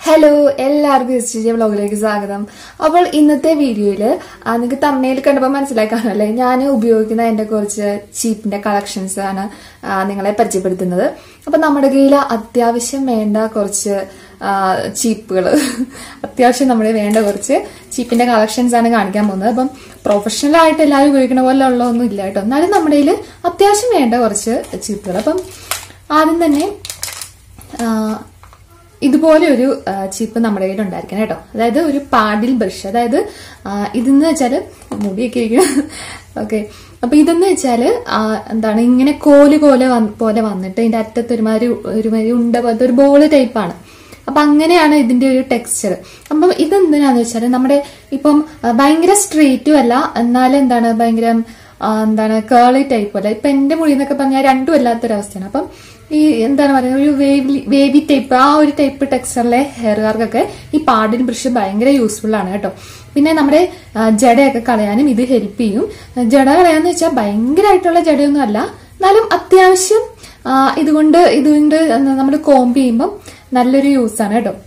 hello എല്ലാവർക്കും S G വ്ളോഗിലേക്ക് സ്വാഗതം അപ്പോൾ ഇന്നത്തെ വീഡിയോയിൽ നിങ്ങൾക്ക് തമ്മയിൽ കണ്ടപ്പോൾ മനസ്സിലാക്കാനല്ലേ ഞാൻ ഉപയോഗിക്കുന്ന എൻ്റെ കുറച്ച് ചീപ്പിന്റെ കളക്ഷൻസ് ആണ് ആ, നിങ്ങളെ പരിചയപ്പെടുത്തുന്നത് അപ്പൊ നമ്മുടെ കയ്യിൽ അത്യാവശ്യം വേണ്ട കുറച്ച് ചീപ്പുകൾ അത്യാവശ്യം നമ്മുടെ വേണ്ട കുറച്ച് ചീപ്പിന്റെ കളക്ഷൻസ് ആണ് കാണിക്കാൻ പോകുന്നത് അപ്പം പ്രൊഫഷണൽ ആയിട്ട് എല്ലാവരും ഉപയോഗിക്കുന്ന പോലെ ഉള്ളതൊന്നും ഇല്ല കേട്ടോ എന്നാലും നമ്മുടെ കയ്യിൽ അത്യാവശ്യം വേണ്ട കുറച്ച് ചീപ്പുകൾ അപ്പം ആദ്യം തന്നെ ആ, ഇതുപോലെ ഒരു ചിപ്പ് നമ്മുടെ കയ്യിൽ ഉണ്ടായിരിക്കണം കേട്ടോ അതായത് ഒരു പാഡിൽ ബ്രഷ് അതായത് ആ, ഇതെന്ന് വെച്ചാല് മുടിയൊക്കെ ഇരിക്കണം ഓക്കെ അപ്പൊ ഇതെന്ന് വെച്ചാല് ആ, എന്താണ് ഇങ്ങനെ കോല് പോലെ വന്ന്- പോലെ വന്നിട്ട് ഇതിന്റെ അറ്റത്ത് ഒരുമാതിരി ഒരുമാതിരി ഉണ്ട പോലത്തെ ഒരു ബോള് ടൈപ്പാണ് അപ്പൊ അങ്ങനെയാണ് ഇതിന്റെ ഒരു ടെക്സ്ചർ അപ്പം ഇതെന്തിനാന്ന് വെച്ചാല് നമ്മുടെ ഇപ്പം ആ, ഭയങ്കര സ്ട്രെയിറ്റും അല്ല എന്നാലും എന്താണ് ഭയങ്കര ആ, എന്താണ് കേളി ടൈപ്പ് അല്ല ഇപ്പൊ എന്റെ മുടി എന്നൊക്കെ പറഞ്ഞാൽ രണ്ടും അല്ലാത്തൊരവസ്ഥയാണ് അപ്പം ഈ എന്താണ് പറയുന്നത് ഒരു വേവി വേവി ടൈപ്പ് ആ ഒരു ടൈപ്പ് ടെക്സ്ചറിലെ ഹെയറുകാർക്കൊക്കെ ഈ പാഡിൽ ബ്രഷ് ഭയങ്കര യൂസ്ഫുൾ ആണ് കേട്ടോ പിന്നെ നമ്മുടെ ആ, ജടയൊക്കെ കളയാനും ഇത് ഹെൽപ്പ് ചെയ്യും ജട കളയാന്ന് വെച്ചാൽ ഭയങ്കരമായിട്ടുള്ള ജടയൊന്നും അല്ല എന്നാലും അത്യാവശ്യം ആ, ഇതുകൊണ്ട് ഇതുകൊണ്ട് നമ്മൾ കോംബ് ചെയ്യുമ്പം നല്ലൊരു യൂസ് ആണ് കേട്ടോ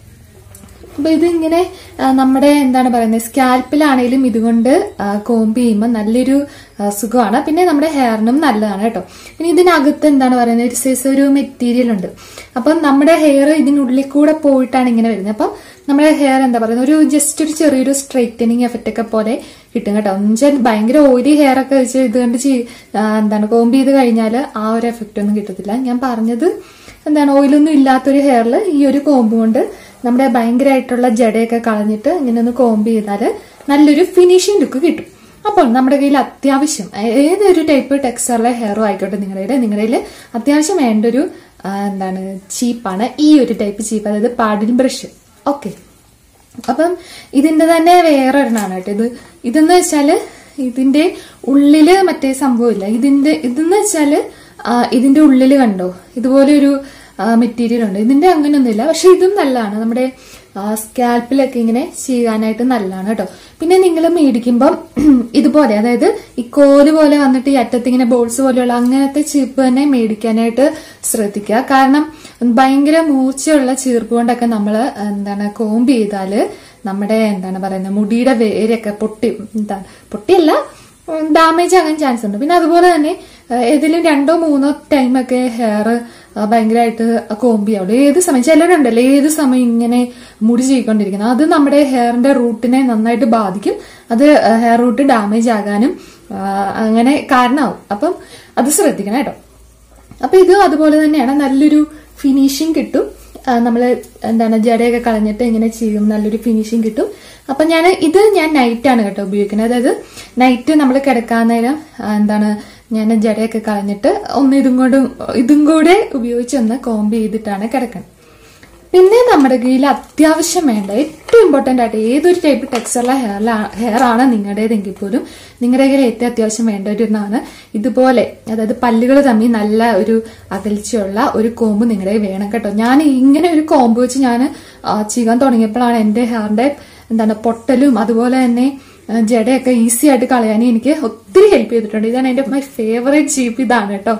അപ്പൊ ഇത് ഇങ്ങനെ ആ, നമ്മുടെ എന്താണ് പറയുന്നത് സ്കാൽപ്പിലാണെങ്കിലും ഇതുകൊണ്ട് കോംബ് ചെയ്യുമ്പോൾ നല്ലൊരു ആ, സുഖമാണ് പിന്നെ നമ്മുടെ ഹെയറിനും നല്ലതാണ് കേട്ടോ പിന്നെ ഇതിനകത്ത് എന്താണ് പറയുന്നത് ഒരു സൈസ് ഒരു മെറ്റീരിയൽ ഉണ്ട് അപ്പം നമ്മുടെ ഹെയർ ഇതിനുള്ളിൽ കൂടെ പോയിട്ടാണ് ഇങ്ങനെ വരുന്നത് അപ്പം നമ്മുടെ ഹെയർ എന്താ പറയുന്നത് ഒരു ജസ്റ്റ് ഒരു ചെറിയൊരു സ്ട്രൈറ്റനിങ് എഫക്റ്റ് ഒക്കെ പോലെ കിട്ടും കേട്ടോ എന്നുവെച്ചാൽ ഭയങ്കര ഓയിലി ഹെയർ ഒക്കെ വെച്ച് ഇത് കണ്ട് ചെയ്- ആ, എന്താണ് കോംബ് ചെയ്ത് കഴിഞ്ഞാൽ ആ ഒരു എഫക്റ്റ് ഒന്നും കിട്ടത്തില്ല ഞാൻ പറഞ്ഞത് എന്താണ് ഓയിലൊന്നും ഇല്ലാത്തൊരു ഹെയറിൽ ഈ ഒരു കോമ്പ് കൊണ്ട് നമ്മുടെ ഭയങ്കരമായിട്ടുള്ള ജടയൊക്കെ കളഞ്ഞിട്ട് ഇങ്ങനെ ഒന്ന് കോമ്പ് ചെയ്താൽ നല്ലൊരു ഫിനിഷിംഗ് ലുക്ക് കിട്ടും അപ്പോൾ നമ്മുടെ കയ്യിൽ അത്യാവശ്യം ഏതൊരു ടൈപ്പ് ടെക്സ്ചറിലെ ഹെയറും ആയിക്കോട്ടെ നിങ്ങളുടെ കയ്യിൽ നിങ്ങളുടെ കയ്യിൽ അത്യാവശ്യം വേണ്ട ഒരു ആ, എന്താണ് ചീപ്പാണ് ഈ ഒരു ടൈപ്പ് ചീപ്പ് അതായത് പാഡിൽ ബ്രഷ് ഓക്കെ അപ്പം ഇതിന്റെ തന്നെ വേറെ ഒരെണ്ണമാണ് കേട്ടോ ഇത് ഇതെന്ന് വെച്ചാല് ഇതിന്റെ ഉള്ളില് മറ്റേ സംഭവമില്ല ഇതിന്റെ ഇതെന്ന് വെച്ചാല് ആ, ഇതിന്റെ ഉള്ളില് കണ്ടോ ഇതുപോലെ ഒരു മെറ്റീരിയൽ ഉണ്ട് ഇതിന്റെ അങ്ങനെയൊന്നുമില്ല പക്ഷെ ഇതും നല്ലതാണ് നമ്മുടെ സ്കാൽപ്പിലൊക്കെ ഇങ്ങനെ ചെയ്യാനായിട്ട് നല്ലതാണ് കേട്ടോ പിന്നെ നിങ്ങൾ മേടിക്കുമ്പം ഇതുപോലെ അതായത് ഈ കോല് പോലെ വന്നിട്ട് ഈ അറ്റത്ത് ഇങ്ങനെ ബോൾസ് പോലെയുള്ള അങ്ങനത്തെ ചീപ്പ് തന്നെ മേടിക്കാനായിട്ട് ശ്രദ്ധിക്കുക കാരണം ഭയങ്കര മൂർച്ചയുള്ള ചീർപ്പ് കൊണ്ടൊക്കെ നമ്മൾ എന്താണ് കോമ്പ് ചെയ്താല് നമ്മുടെ എന്താണ് പറയുന്നത് മുടിയുടെ വേരൊക്കെ പൊട്ടി എന്താണ് പൊട്ടിയല്ല ഡാമേജ് ആകാൻ ചാൻസ് ഉണ്ട് പിന്നെ അതുപോലെ തന്നെ ഏഹ്, ഏതിലും രണ്ടോ മൂന്നോ ടൈമൊക്കെ ഹെയർ ഭയങ്കരമായിട്ട് കോമ്പ് ചെയ്യാവുള്ളൂ ഏത് സമയം ചിലരുണ്ടല്ലോ ഏത് സമയം ഇങ്ങനെ മുടി ചെയ്യിക്കൊണ്ടിരിക്കുന്നത് അത് നമ്മുടെ ഹെയറിന്റെ റൂട്ടിനെ നന്നായിട്ട് ബാധിക്കും അത് ഹെയർ റൂട്ട് ഡാമേജ് ആകാനും ആ, അങ്ങനെ കാരണമാവും അപ്പം അത് ശ്രദ്ധിക്കണം കേട്ടോ അപ്പൊ ഇത് അതുപോലെ തന്നെയാണ് നല്ലൊരു ഫിനിഷിങ് കിട്ടും നമ്മൾ എന്താണ് ജടയൊക്കെ കളഞ്ഞിട്ട് ഇങ്ങനെ ചെയ്യും നല്ലൊരു ഫിനിഷിങ് കിട്ടും അപ്പൊ ഞാൻ ഇത് ഞാൻ നൈറ്റ് ആണ് കേട്ടോ ഉപയോഗിക്കുന്നത് അതായത് നൈറ്റ് നമ്മൾ കിടക്കാൻ നേരം ആ, എന്താണ് ഞാൻ ജടയൊക്കെ കളഞ്ഞിട്ട് ഒന്ന് ഇതും കൂടെ ഇതും കൂടെ ഉപയോഗിച്ച് ഒന്ന് കോംബ് ചെയ്തിട്ടാണ് കിടക്കുന്നത് പിന്നെ നമ്മുടെ കയ്യിൽ അത്യാവശ്യം വേണ്ട ഏറ്റവും ഇമ്പോർട്ടന്റ് ആയിട്ട് ഏതൊരു ടൈപ്പ് ടെക്സ്ചറുള്ള ഹെയർ ഹെയർ ആണ് നിങ്ങളുടേതെങ്കിൽ പോലും നിങ്ങളുടെ കയ്യിൽ ഏറ്റവും അത്യാവശ്യം വേണ്ട ഒരു ഒന്നാണ് ഇതുപോലെ അതായത് പല്ലുകൾ തമ്മിൽ നല്ല ഒരു അകൽച്ചയുള്ള ഒരു കോമ്പ് നിങ്ങളുടെ കയ്യിൽ വേണം കേട്ടോ ഞാൻ ഇങ്ങനെ ഒരു കോമ്പ് വെച്ച് ഞാൻ ചെയ്യാൻ തുടങ്ങിയപ്പോഴാണ് എന്റെ ഹെയറിന്റെ എന്താണ് പൊട്ടലും അതുപോലെ തന്നെ ആ, ജടയൊക്കെ ഈസി ആയിട്ട് കളയാനും എനിക്ക് ഒത്തിരി ഹെൽപ്പ് ചെയ്തിട്ടുണ്ട് ഇതാണ് എന്റെ മൈ ഫേവറേറ്റ് ചീപ്പ് ഇതാണ് കേട്ടോ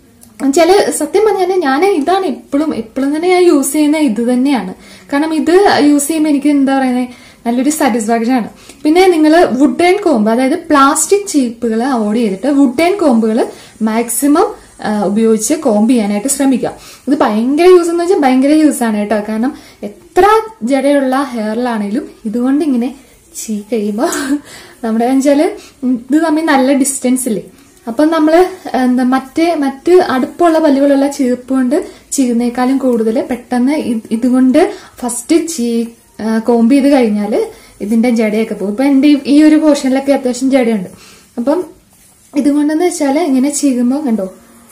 ചില സത്യം പറഞ്ഞാൽ ഞാൻ ഇതാണ് എപ്പോഴും എപ്പോഴും തന്നെ ഞാൻ യൂസ് ചെയ്യുന്ന ഇത് തന്നെയാണ് കാരണം ഇത് യൂസ് ചെയ്യുമ്പോൾ എനിക്ക് എന്താ പറയുന്നത് നല്ലൊരു സാറ്റിസ്ഫാക്ഷൻ ആണ് പിന്നെ നിങ്ങൾ വുഡ് ആൻഡ് കോമ്പ് അതായത് പ്ലാസ്റ്റിക് ചീപ്പുകൾ അവോയ്ഡ് ചെയ്തിട്ട് വുഡ് ആൻഡ് കോമ്പുകൾ മാക്സിമം ഉപയോഗിച്ച് കോമ്പ് ചെയ്യാനായിട്ട് ശ്രമിക്കുക ഇത് ഭയങ്കര യൂസ് എന്ന് വെച്ചാൽ ഭയങ്കര യൂസ് ആണ് കേട്ടോ കാരണം എത്ര ജടയുള്ള ഹെയറിലാണെങ്കിലും ഇതുകൊണ്ട് ഇങ്ങനെ ചീ കഴിയുമ്പോൾ നമ്മുടെ വെച്ചാല് ഇത് തമ്മിൽ നല്ല ഡിസ്റ്റൻസ് ഇല്ലേ അപ്പൊ നമ്മള് എന്താ മറ്റേ മറ്റ് അടുപ്പുള്ള പല്ലുകളുള്ള ചീർപ്പ് കൊണ്ട് ചെയ്യുന്നേക്കാളും കൂടുതൽ പെട്ടെന്ന് ഇത് ഇതുകൊണ്ട് ഫസ്റ്റ് ചീ കോമ്പ് ചെയ്ത് കഴിഞ്ഞാല് ഇതിന്റെ ജടയൊക്കെ പോകും ഇപ്പൊ എന്റെ ഈ- ഈ ഒരു പോർഷനിലൊക്കെ അത്യാവശ്യം ജടയുണ്ട് അപ്പം ഇതുകൊണ്ടെന്ന് വെച്ചാല് ഇങ്ങനെ ചെയ്യുമ്പോൾ കണ്ടോ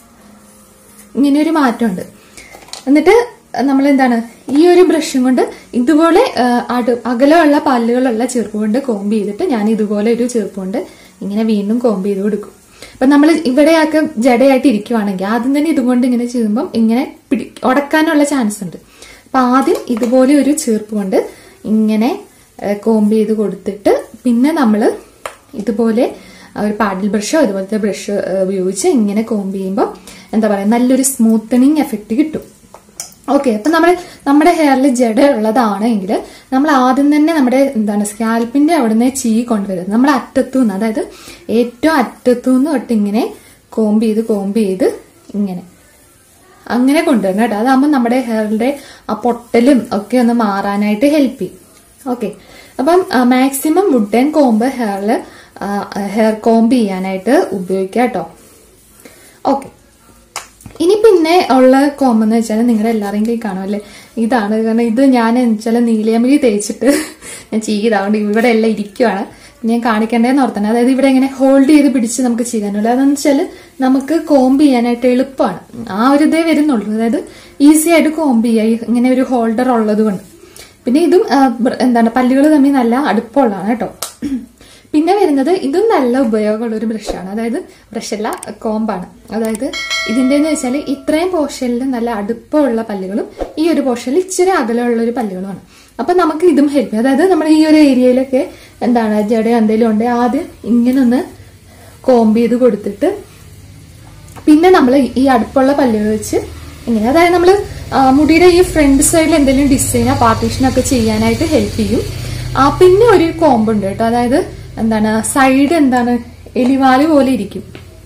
ഇങ്ങനെ ഒരു മാറ്റമുണ്ട് എന്നിട്ട് നമ്മൾ എന്താണ് ഈ ഒരു ബ്രഷും കൊണ്ട് ഇതുപോലെ ആ, അടു അകലമുള്ള പല്ലുകളുള്ള ചെറുപ്പ് കൊണ്ട് കോമ്പ് ചെയ്തിട്ട് ഞാൻ ഇതുപോലെ ഒരു ചെറുപ്പ് കൊണ്ട് ഇങ്ങനെ വീണ്ടും കോമ്പ് ചെയ്ത് കൊടുക്കും അപ്പൊ നമ്മൾ ഇവിടെയൊക്കെ ജടയായിട്ട് ഇരിക്കുവാണെങ്കിൽ ആദ്യം തന്നെ ഇതുകൊണ്ട് ഇങ്ങനെ ചെയ്യുമ്പം ഇങ്ങനെ പിടി ഉടക്കാനുള്ള ചാൻസ് ഉണ്ട് അപ്പൊ ആദ്യം ഇതുപോലെ ഒരു ചീർപ്പ് കൊണ്ട് ഇങ്ങനെ കോമ്പ് ചെയ്ത് കൊടുത്തിട്ട് പിന്നെ നമ്മൾ ഇതുപോലെ ഒരു പാഡിൽ ബ്രഷോ ഇതുപോലത്തെ ബ്രഷ് ഉപയോഗിച്ച് ഇങ്ങനെ കോമ്പ് ചെയ്യുമ്പോൾ എന്താ പറയുക നല്ലൊരു സ്മൂത്തനിങ് എഫക്റ്റ് കിട്ടും ഓക്കെ അപ്പൊ നമ്മൾ നമ്മുടെ ഹെയറിൽ ജട ഉള്ളതാണെങ്കിൽ നമ്മൾ ആദ്യം തന്നെ നമ്മുടെ എന്താണ് സ്കാൽപ്പിന്റെ അവിടുന്ന് ചീ കൊണ്ടുവരുന്നത് നമ്മുടെ അറ്റത്തുനിന്ന് അതായത് ഏറ്റവും അറ്റത്തുനിന്ന് തൊട്ട് ഇങ്ങനെ കോമ്പ് ചെയ്ത് കോമ്പ് ചെയ്ത് ഇങ്ങനെ അങ്ങനെ കൊണ്ടുവരണം കേട്ടോ അതാകുമ്പോൾ നമ്മുടെ ഹെയറിന്റെ ആ പൊട്ടലും ഒക്കെ ഒന്ന് മാറാനായിട്ട് ഹെൽപ്പ് ചെയ്യും ഓക്കെ അപ്പം മാക്സിമം വുഡൻ കോമ്പ് ഹെയറിൽ ഹെയർ കോമ്പ് ചെയ്യാനായിട്ട് ഉപയോഗിക്കാം കേട്ടോ ഓക്കെ ഇനി പിന്നെ ഉള്ള കോമ്പ് എന്ന് വെച്ചാൽ നിങ്ങളുടെ എല്ലാവരെയും കൈ കാണുമല്ലേ ഇതാണ് കാരണം ഇത് ഞാൻ വെച്ചാൽ നീലയമരി തേച്ചിട്ട് ഞാൻ ചെയ്തതുകൊണ്ട് ഇവിടെ എല്ലാം ഇരിക്കുവാണ് ഞാൻ കാണിക്കേണ്ടതെന്ന് ഓർത്തന്നെ അതായത് ഇവിടെ ഇങ്ങനെ ഹോൾഡ് ചെയ്ത് പിടിച്ച് നമുക്ക് ചെയ്യാനുള്ളൂ അതെന്ന് വെച്ചാൽ നമുക്ക് കോമ്പ് ചെയ്യാനായിട്ട് എളുപ്പമാണ് ആ ഒരു ഇതേ വരുന്നുള്ളൂ അതായത് ഈസി ആയിട്ട് കോമ്പ് ചെയ്യാം ഈ ഇങ്ങനെ ഒരു ഹോൾഡർ ഉള്ളത് കൊണ്ട് പിന്നെ ഇതും ആ, ബ്ര- എന്താണ് പല്ലുകൾ തമ്മിൽ നല്ല അടുപ്പമുള്ളതാണ് കേട്ടോ പിന്നെ വരുന്നത് ഇതും നല്ല ഉപയോഗമുള്ള ഒരു ബ്രഷാണ് അതായത് ബ്രഷല്ല കോമ്പാണ് അതായത് ഇതിന്റെ എന്ന് വെച്ചാൽ ഇത്രയും പോർഷനിൽ നല്ല അടുപ്പമുള്ള പല്ലുകളും ഈ ഒരു പോർഷനിൽ ഇച്ചിരി അകലമുള്ള ഒരു പല്ലുകളുമാണ് അപ്പൊ നമുക്ക് ഇതും ഹെൽപ്പ് ചെയ്യും അതായത് നമ്മുടെ ഈ ഒരു ഏരിയയിലൊക്കെ എന്താണ് ജട എന്തെങ്കിലും ഉണ്ടെങ്കിൽ ആദ്യം ഇങ്ങനെ ഒന്ന് കോമ്പ് ചെയ്ത് കൊടുത്തിട്ട് പിന്നെ നമ്മൾ ഈ അടുപ്പുള്ള പല്ലുകൾ വെച്ച് ഇങ്ങനെ അതായത് നമ്മൾ മുടിയുടെ ഈ ഫ്രണ്ട് സൈഡിൽ എന്തെങ്കിലും ഡിസൈനോ പാർട്ടീഷനോ ഒക്കെ ചെയ്യാനായിട്ട് ഹെൽപ്പ് ചെയ്യും ആ പിന്നെ ഒരു കോമ്പ് ഉണ്ട് കേട്ടോ അതായത് എന്താണ് സൈഡ് എന്താണ് എലിവാല് പോലെ ഇരിക്കും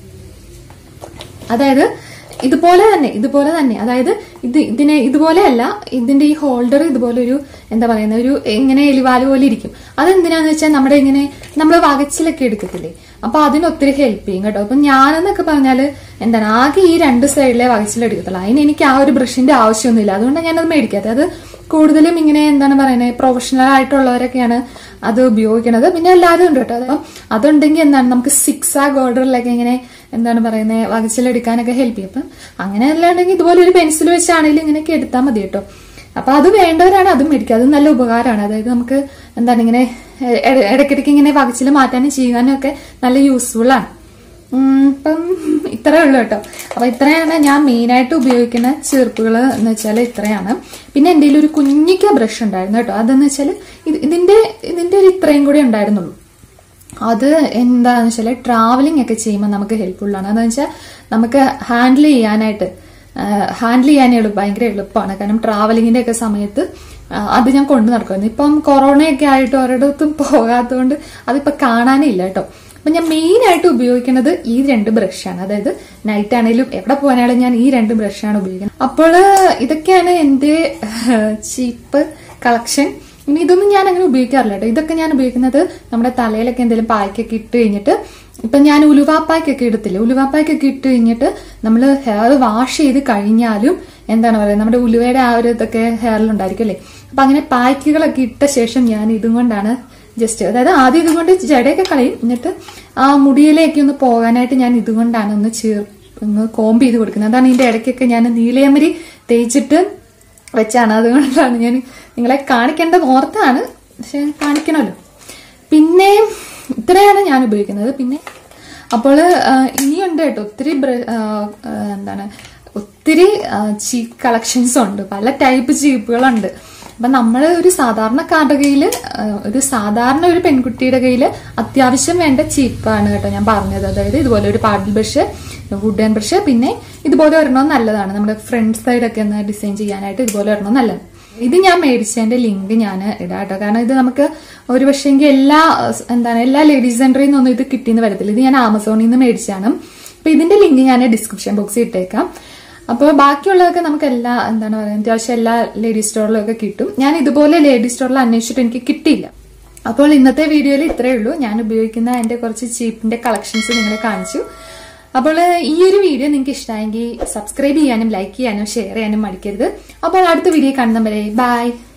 അതായത് ഇതുപോലെ തന്നെ ഇതുപോലെ തന്നെ അതായത് ഇത് ഇതിനെ ഇതുപോലെയല്ല ഇതിന്റെ ഈ ഹോൾഡർ ഇതുപോലെ ഒരു എന്താ പറയുന്ന ഒരു ഇങ്ങനെ എലിവാല് പോലെ ഇരിക്കും അതെന്തിനാന്ന് വെച്ചാൽ നമ്മുടെ ഇങ്ങനെ നമ്മൾ വകച്ചിലൊക്കെ എടുക്കത്തില്ലേ അപ്പൊ അതിന് ഒത്തിരി ഹെൽപ്പ് ചെയ്യും കേട്ടോ അപ്പൊ ഞാനെന്നൊക്കെ പറഞ്ഞാല് എന്താണ് ആകെ ഈ രണ്ട് സൈഡിലെ വകച്ചിൽ എടുക്കത്തുള്ളൂ അതിന് എനിക്ക് ആ ഒരു ബ്രഷിന്റെ ആവശ്യമൊന്നുമില്ല അതുകൊണ്ടാണ് ഞാനത് മേടിക്കാത്തത് അത് കൂടുതലും ഇങ്ങനെ എന്താണ് പറയുന്നത് പ്രൊഫഷണൽ ആയിട്ടുള്ളവരൊക്കെയാണ് അത് ഉപയോഗിക്കുന്നത് പിന്നെ എല്ലാവരും ഉണ്ട് കേട്ടോ അപ്പം അതുണ്ടെങ്കിൽ എന്താണ് നമുക്ക് സിക്സ് ആ ഓർഡറിലൊക്കെ ഇങ്ങനെ എന്താണ് പറയുന്നത് വകച്ചിലെടുക്കാനൊക്കെ ഹെൽപ്പ് ചെയ്യും അപ്പം അങ്ങനെ അല്ലാണ്ടെങ്കിൽ ഇതുപോലെ ഒരു പെൻസിൽ വെച്ചാണെങ്കിലും ഇങ്ങനെയൊക്കെ എടുത്താൽ മതി കേട്ടോ അപ്പൊ അത് വേണ്ടവരാണ് അതും മേടിക്കുക അത് നല്ല ഉപകാരമാണ് അതായത് നമുക്ക് എന്താണ് ഇങ്ങനെ ഇട- ഇടയ്ക്കിടയ്ക്ക് ഇങ്ങനെ വകച്ചിൽ മാറ്റാനും ചെയ്യാനും ഒക്കെ നല്ല യൂസ്ഫുൾ ആണ് ഉം, ഇപ്പം ഇത്രേ ഉള്ളൂ കേട്ടോ അപ്പൊ ഇത്രയാണ് ഞാൻ മെയിനായിട്ട് ഉപയോഗിക്കുന്ന ചീർപ്പുകൾ എന്ന് വെച്ചാൽ ഇത്രയാണ് പിന്നെ എൻ്റെ ഒരു കുഞ്ഞിക്ക ബ്രഷ് ഉണ്ടായിരുന്നു കേട്ടോ അതെന്ന് വെച്ചാൽ ഇതിന്റെ ഇതിന്റെ ഒരു ഇത്രയും കൂടി ഉണ്ടായിരുന്നുള്ളൂ അത് എന്താന്ന് വെച്ചാൽ ട്രാവലിംഗ് ഒക്കെ ചെയ്യുമ്പോൾ നമുക്ക് ഹെൽപ്ഫുൾ ആണ് അതെന്ന് വെച്ചാൽ നമുക്ക് ഹാൻഡിൽ ചെയ്യാനായിട്ട് ഹാൻഡിൽ ചെയ്യാൻ എളുപ്പം ഭയങ്കര എളുപ്പമാണ് കാരണം ട്രാവലിങ്ങിന്റെ ഒക്കെ സമയത്ത് ആ, അത് ഞാൻ കൊണ്ടു നടക്കുമായിരുന്നു ഇപ്പം കൊറോണയൊക്കെ ആയിട്ട് ഒരിടത്തും പോകാത്തതുകൊണ്ട് അതിപ്പോ കാണാനേ ഇല്ല കേട്ടോ അപ്പൊ ഞാൻ മെയിൻ ആയിട്ട് ഉപയോഗിക്കുന്നത് ഈ രണ്ട് ബ്രഷാണ് അതായത് നൈറ്റ് ആണെങ്കിലും എവിടെ പോകാനാണെങ്കിലും ഞാൻ ഈ രണ്ട് ബ്രഷാണ് ഉപയോഗിക്കുന്നത് അപ്പോൾ ഇതൊക്കെയാണ് എന്റെ ചീപ്പ് കളക്ഷൻ ഇനി ഇതൊന്നും ഞാൻ അങ്ങനെ ഉപയോഗിക്കാറില്ല കേട്ടോ ഇതൊക്കെ ഞാൻ ഉപയോഗിക്കുന്നത് നമ്മുടെ തലയിലൊക്കെ എന്തെങ്കിലും പായ്ക്കൊക്കെ ഇട്ട് കഴിഞ്ഞിട്ട് ഇപ്പൊ ഞാൻ ഉലുവാപ്പായ്ക്കൊക്കെ ഇടത്തില്ലേ ഉലുവാപ്പായ്ക്കൊക്കെ ഇട്ട് കഴിഞ്ഞിട്ട് നമ്മൾ ഹെയർ വാഷ് ചെയ്ത് കഴിഞ്ഞാലും എന്താണ് പറയുക നമ്മുടെ ഉലുവയുടെ ആ ഒരു ഇതൊക്കെ ഹെയറിൽ ഉണ്ടായിരിക്കും അല്ലേ അപ്പൊ അങ്ങനെ പായ്ക്കുകളൊക്കെ ഇട്ട ശേഷം ഞാൻ ഇതും കൊണ്ടാണ് ജസ്റ്റ് അതായത് ആദ്യം ഇതുകൊണ്ട് ജടയൊക്കെ കളയും എന്നിട്ട് ആ മുടിയിലേക്ക് ഒന്ന് പോകാനായിട്ട് ഞാൻ ഇതുകൊണ്ടാണ് ഒന്ന് ചേർ ഒന്ന് കോമ്പ് ചെയ്ത് കൊടുക്കുന്നത് അതാണ് ഇതിന്റെ ഇടയ്ക്കൊക്കെ ഞാൻ നീലയമരി തേച്ചിട്ട് വെച്ചാണ് അതുകൊണ്ടാണ് ഞാൻ നിങ്ങളെ കാണിക്കേണ്ട ഓർത്താണ് പക്ഷെ കാണിക്കണമല്ലോ പിന്നെ ഇത്രയാണ് ഞാൻ ഉപയോഗിക്കുന്നത് പിന്നെ അപ്പോൾ ഇനിയുണ്ട് കേട്ടോ ഒത്തിരി ബ്ര- ആ, ആ, എന്താണ് ഒത്തിരി ചീപ്പ് കളക്ഷൻസ് ഉണ്ട് പല ടൈപ്പ് ചീപ്പുകളുണ്ട് അപ്പൊ നമ്മൾ ഒരു സാധാരണക്കാരുടെ കയ്യിൽ ഒരു സാധാരണ ഒരു പെൺകുട്ടിയുടെ കയ്യിൽ അത്യാവശ്യം വേണ്ട ചീപ്പാണ് കേട്ടോ ഞാൻ പറഞ്ഞത് അതായത് ഇതുപോലെ ഒരു പാഡിൽ ബ്രഷ് വുഡൻ ബ്രഷ് പിന്നെ ഇതുപോലെ ഒരെണ്ണം നല്ലതാണ് നമ്മുടെ ഫ്രണ്ട് സൈഡൊക്കെ ഒന്ന് ഡിസൈൻ ചെയ്യാനായിട്ട് ഇതുപോലെ ഒരെണ്ണം നല്ലത് ഇത് ഞാൻ മേടിച്ചതിന്റെ ലിങ്ക് ഞാൻ ഇടാം കേട്ടോ കാരണം ഇത് നമുക്ക് ഒരു പക്ഷേങ്കിൽ എല്ലാ അഹ് എന്താണ് എല്ലാ ലേഡീസ് സെന്ററിൽ നിന്നൊന്നും ഇത് കിട്ടിയെന്ന് വരത്തില്ല ഇത് ഞാൻ ആമസോണിൽ നിന്ന് മേടിച്ചാണ് അപ്പൊ ഇതിന്റെ ലിങ്ക് ഞാൻ ഡിസ്ക്രിപ്ഷൻ ബോക്സിൽ ഇട്ടേക്കാം അപ്പോൾ ബാക്കിയുള്ളതൊക്കെ നമുക്ക് എല്ലാ എന്താണ് പറയുക അത്യാവശ്യം എല്ലാ ലേഡീസ് സ്റ്റോറിലും ഒക്കെ കിട്ടും ഞാൻ ഇതുപോലെ ലേഡീസ് സ്റ്റോറിൽ അന്വേഷിച്ചിട്ട് എനിക്ക് കിട്ടിയില്ല അപ്പോൾ ഇന്നത്തെ വീഡിയോയിൽ ഇത്രയേ ഉള്ളൂ ഞാൻ ഉപയോഗിക്കുന്ന എന്റെ കുറച്ച് ചീപ്പിന്റെ കളക്ഷൻസ് നിങ്ങളെ കാണിച്ചു അപ്പോൾ ഈ ഒരു വീഡിയോ നിങ്ങൾക്ക് ഇഷ്ടമായെങ്കിൽ സബ്സ്ക്രൈബ് ചെയ്യാനും ലൈക്ക് ചെയ്യാനും ഷെയർ ചെയ്യാനും മടിക്കരുത് അപ്പോൾ അടുത്ത വീഡിയോ കാണുന്നവരെ ബൈ